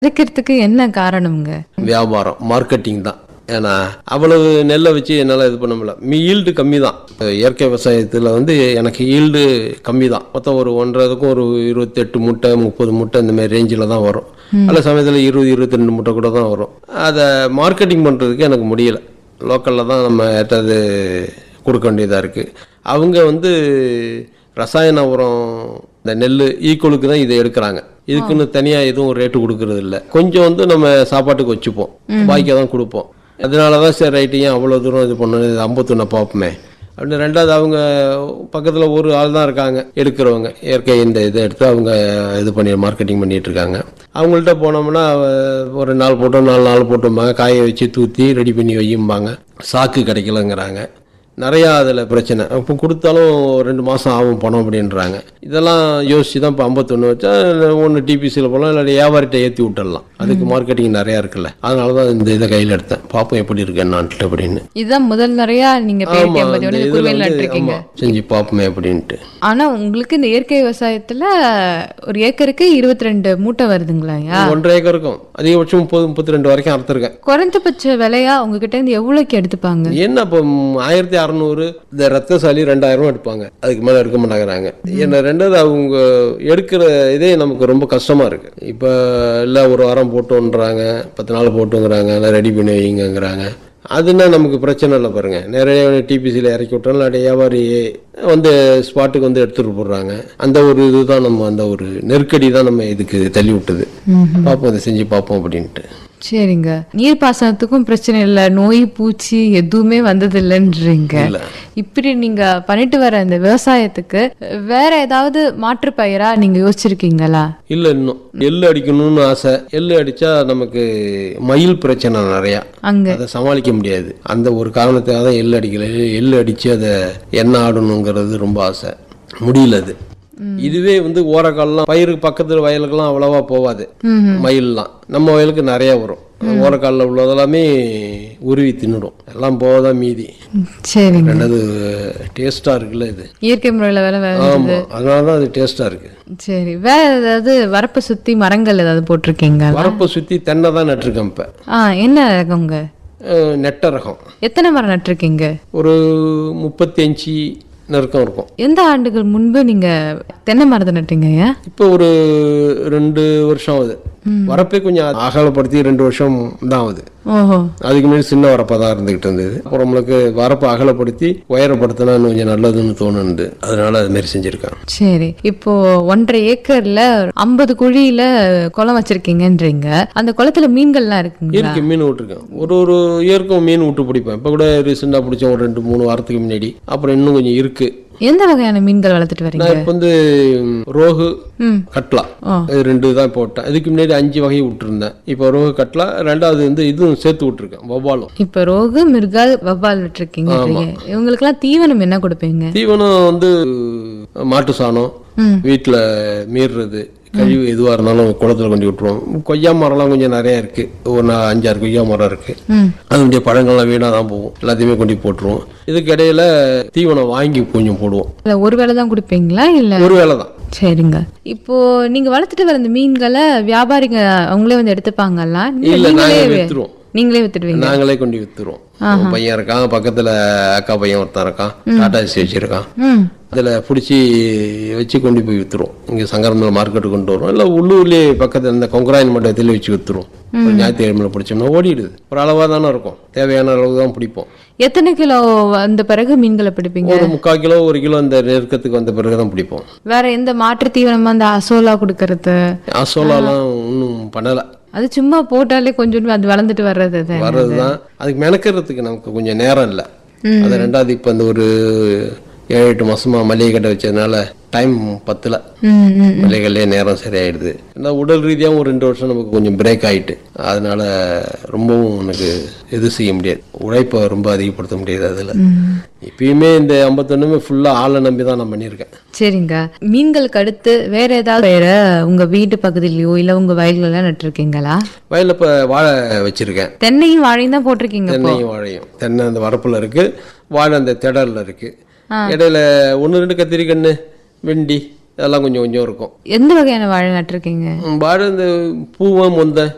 இருக்கிறதுக்கு என்ன காரணம்ங்க வியாபாரம் மார்க்கெட்டிங் தான் ஏன்னா அவ்வளவு நெல்லை வச்சு என்னால் இது பண்ண முடியல மீ ஈல்டு கம்மி தான் இயற்கை விவசாயத்தில் வந்து எனக்கு ஈல்டு கம்மி தான் மொத்தம் ஒரு ஒன்றரைக்கும் ஒரு இருபத்தெட்டு முட்டை முப்பது முட்டை இந்த மாதிரி ரேஞ்சில் தான் வரும் சில சமயத்தில் இருபது இருபத்தி ரெண்டு முட்டை கூட தான் வரும் அதை மார்க்கெட்டிங் பண்ணுறதுக்கு எனக்கு முடியல லோக்கலில் தான் நம்ம ஏற்றது கொடுக்க வேண்டியதாக இருக்குது அவங்க வந்து ரசாயன உரம் இந்த நெல் ஈக்குவலுக்கு தான் இதை எடுக்கிறாங்க இதுக்குன்னு தனியாக எதுவும் ரேட்டு கொடுக்கறது இல்லை கொஞ்சம் வந்து நம்ம சாப்பாட்டுக்கு வச்சுப்போம் பாக்கியாக தான் கொடுப்போம் அதனால தான் சரி ரைட்டு ஏன் அவ்வளோ தூரம் இது பண்ணணும் இது ஐம்பத்தொன்று பார்ப்போமே அப்படின்னு ரெண்டாவது அவங்க பக்கத்தில் ஒரு ஆள் தான் இருக்காங்க எடுக்கிறவங்க இயற்கை இந்த இதை எடுத்து அவங்க இது பண்ணி மார்க்கெட்டிங் பண்ணிட்டு இருக்காங்க அவங்கள்ட்ட போனோம்னா அவ- ஒரு நாள் போட்டோம் நாலு நாள் போட்டோம்பாங்க காய வச்சு தூத்தி ரெடி பண்ணி வையும்பாங்க சாக்கு கிடைக்கலங்கிறாங்க நிறையா அதில் பிரச்சனை இப்போ கொடுத்தாலும் ரெண்டு மாதம் ஆகும் பணம் அப்படின்றாங்க இதெல்லாம் யோசிச்சு தான் இப்போ ஐம்பத்தொன்று வச்சா ஒன்று டிபிசியில் போகலாம் இல்லை வியாபாரிட்ட ஏற்றி விட்டுடலாம் அதுக்கு மார்க்கெட்டிங் நிறையா இருக்குல்ல அதனால தான் இந்த இதை கையில் எடுத்தேன் பார்ப்போம் எப்படி இருக்கு என்னான்ட்டு அப்படின்னு இதுதான் முதல் நிறையா நீங்க பேருக்கு ஆமா, எண்பது இந்த வந்து இதுல குருவையில் வந்து, நட்டிருக்கீங்க ஆமா, செஞ்சு பார்ப்போமே அப்படின்ட்டு ஆனா உங்களுக்கு இந்த இயற்கை விவசாயத்துல ஒரு ஏக்கருக்கு இருபத்தி ரெண்டு மூட்டை வருதுங்களாயா ஒன்றரை ஏக்கர் இருக்கும் அதிகபட்சம் முப்பது முப்பத்தி ரெண்டு வரைக்கும் அறுத்துருக்கேன் குறைஞ்சபட்ச விலையா உங்ககிட்ட இருந்து எவ்வளவுக்கு எடுத்துப்பாங்க என்ன இப்போ ஆயிரத்தி அறநூறு இந்த ரத்தசாலி ரெண்டாயிரம் ரூபா எடுப்பாங்க அதுக்கு மேலே எடுக்க மாட்டேங்கிறாங்க என்ன ரெண்டாவது அவங்க எடுக்கிற இதே நமக்கு ரொம்ப கஷ்டமா இருக்கு இப்போ இல்லை ஒரு வாரம் போட்டோன்றாங்க பத்து நாள் போட்டுங்கிறாங்க இல்லை ரெடி பண்ணி வைங்கிறாங்க அதுனா நமக்கு பிரச்சனை இல்லை பாருங்க நிறைய டிபிசியில் இறக்கி விட்டோம் இல்லாட்டி வியாபாரி வந்து ஸ்பாட்டுக்கு வந்து எடுத்துட்டு போடுறாங்க அந்த ஒரு இதுதான் நம்ம அந்த ஒரு நெருக்கடி தான் நம்ம இதுக்கு தள்ளி விட்டது பார்ப்போம் இதை செஞ்சு பார்ப்போம் அப்படின்ட்டு சரிங்க நீர்ப்பாசனத்துக்கும் பிரச்சனை இல்லை நோய் பூச்சி எதுவுமே வந்தது இல்லைன்றீங்க இப்படி நீங்க பண்ணிட்டு வர இந்த விவசாயத்துக்கு வேற ஏதாவது மாற்று பயிரா நீங்க யோசிச்சிருக்கீங்களா இல்லை இன்னும் எள்ளு அடிக்கணும்னு ஆசை எள்ளு அடிச்சா நமக்கு மயில் பிரச்சனை நிறையா அங்க அதை சமாளிக்க முடியாது அந்த ஒரு காரணத்துக்காக தான் எள்ளு அடிக்கல எள்ளு அடிச்சு அதை எண்ணெய் ஆடணுங்கிறது ரொம்ப ஆசை முடியல அது இதுவே வந்து ஓரக்கால்லாம் பயிருக்கு பக்கத்துல வயலுக்கெல்லாம் அவ்வளவா போகாது மயில்லாம் நம்ம வயலுக்கு நிறைய வரும் ஓரக்காலில் உள்ளதெல்லாமே உருவி தின்னுடும் எல்லாம் போகதான் மீதி சரிங்க ரெண்டாவது டேஸ்டா இருக்குல்ல இது இயற்கை முறையில வேலை வேலை ஆமா அதனால தான் அது டேஸ்டா இருக்கு சரி வேற ஏதாவது வரப்பை சுத்தி மரங்கள் ஏதாவது போட்டிருக்கீங்க வரப்பை சுத்தி தென்னை தான் நட்டிருக்கேன் இப்ப ஆ என்ன ரகங்க அஹ் நெட்ட ரகம் எத்தனை மரம் நட்டிருக்கீங்க ஒரு முப்பத்தி அஞ்சு நெருக்கம் இருக்கும் எந்த ஆண்டுகள் முன்பு நீங்க தென்னை மரத்தை நட்டீங்க ஐயா இப்போ ஒரு ரெண்டு வருஷம் ஆகுது வரப்பே கொஞ்சம் அகலப்படுத்தி ரெண்டு வருஷம் தான் ஆகுது ஓஹோ அதுக்கு முன்னாடி சின்ன வரப்பா தான் இருந்துகிட்டு இருந்தது அப்புறம் நம்மளுக்கு வரப்பை அகலப்படுத்தி உயரப்படுத்தினா இன்னும் கொஞ்சம் நல்லதுன்னு தோணுது அதனால அது மாதிரி செஞ்சிருக்கேன் சரி இப்போ ஒன்றரை ஏக்கர்ல ஐம்பது குழியில குளம் வச்சிருக்கீங்கன்றீங்க அந்த குளத்துல மீன்கள்லாம் இருக்குங்களா இயற்கை மீன் விட்டுருக்கேன் ஒரு ஒரு இயற்கை மீன் விட்டு பிடிப்பேன் இப்போ கூட ரீசெண்டாக பிடிச்சேன் ஒரு ரெண்டு மூணு வாரத்துக்கு முன்னாடி அப்புறம் இன்னும் கொஞ்சம் இருக்கு எந்த வகையான மீன்கள் வளர்த்துட்டு வரீங்க நான் இப்போ வந்து ம், ரோகு ம். கட்லா ஆ. இது ரெண்டு தான் போட்டேன் இதுக்கு முன்னாடி அஞ்சு வகை விட்டுருந்தேன் இப்போ ரோகு கட்லா ரெண்டாவது வந்து இதுவும் சேர்த்து விட்டுருக்கேன் வவ்வாலும் இப்ப ரோகு மிருகால் வவ்வால் விட்டுருக்கீங்க இவங்களுக்கெல்லாம் தீவனம் என்ன கொடுப்பீங்க தீவனம் வந்து மாட்டு சாணம் ம். வீட்டில் மீறுறது கழிவு எதுவாக இருந்தாலும் குளத்துல கொண்டு விட்டுருவோம் கொய்யா மரம்லாம் கொஞ்சம் நிறைய இருக்கு ஒரு நா- அஞ்சாறு கொய்யா மரம் இருக்கு ம். அதனுடைய பழங்கள்லாம் வீணாக தான் போகும் எல்லாத்தையுமே கொண்டு போய் போட்டுருவோம் இதுக்கு இடையில தீவனம் வாங்கி கொஞ்சம் போடுவோம் இல்ல ஒரு வேளை தான் கொடுப்பீங்களா இல்ல ஒரு வேளை தான் சரிங்க இப்போ நீங்க வளர்த்துட்டு வர இந்த மீன்களை வியாபாரிங்க அவங்களே வந்து எடுத்துப்பாங்களா இல்ல இல்லை நீங்களே நாங்கள் விற்றுருவோம் நீங்களே வித்துடுவீங்க நாங்களே கொண்டு விற்றுருவோம் பையன் இருக்கான் பக்கத்துல அக்கா பையன் ஒருத்தன் இருக்கான் டாடா ஏசி வச்சிருக்கான் ம் அதில் பிடிச்சி வச்சு கொண்டு போய் விற்றுருவோம் இங்கே சங்கரமில் மார்க்கெட்டுக்கு கொண்டு வரோம் இல்லை உள்ளூர்லேயே பக்கத்தில் இந்த கொங்கராயன் மண்டபத்தில் வச்சு விற்றுருவோம் ஒரு ஞாயிற்றுக்கிழமையில் பிடிச்சோம்னா ஓடிடுது ஒரு அளவாக தானே இருக்கும் தேவையான அளவு தான் பிடிப்போம் எத்தனை கிலோ வந்த பிறகு மீன்களை பிடிப்பீங்க ஒரு முக்கால் கிலோ ஒரு கிலோ இந்த நெருக்கத்துக்கு வந்த பிறகு தான் பிடிப்போம் வேற எந்த மாற்று தீவனமா அந்த அசோலா கொடுக்கறது அசோலாலாம் ஒன்றும் பண்ணலை அது சும்மா போட்டாலே கொஞ்சம் அது வளர்ந்துட்டு வர்றது தான் வர்றது தான் அதுக்கு மெனக்கிறதுக்கு நமக்கு கொஞ்சம் நேரம் இல்லை அது ரெண்டாவது இப்போ அந்த ஒரு ஏழு எட்டு மாசமா மளிகை கடை வச்சதுனால டைம் பத்தல ம் ம் மளிகைகளே நேரம் சரியாயிடுது ஏன்னா உடல் ரீதியாகவும் ஒரு ரெண்டு வருஷம் நமக்கு கொஞ்சம் பிரேக் ஆயிட்டு அதனால ரொம்பவும் எனக்கு இது செய்ய முடியாது உழைப்பை ரொம்ப அதிகப்படுத்த முடியாது அதில் இப்பயுமே இந்த ஐம்பத்தொன்னுமே ஃபுல்லாக ஆளை நம்பி தான் நான் பண்ணியிருக்கேன் சரிங்க மீன்களுக்கு அடுத்து வேற ஏதாவது வேற உங்க வீட்டு பகுதியிலயோ இல்ல உங்க வயல்களெல்லாம் நட்டிருக்கீங்களா வயலில் இப்போ வாழை வச்சிருக்கேன் தென்னையும் வாழையும் தான் போட்டிருக்கீங்க தென்னையும் வாழையும் தென்னை அந்த வரப்புல இருக்கு வாழை அந்த திடல்ல இருக்கு இடையில ஒன்று ரெண்டு கத்திரி கன்று வெண்டி அதெல்லாம் கொஞ்சம் கொஞ்சம் இருக்கும் எந்த வகையான வாழை நட்டிருக்கீங்க ம், வாழை இந்த பூவை மொந்த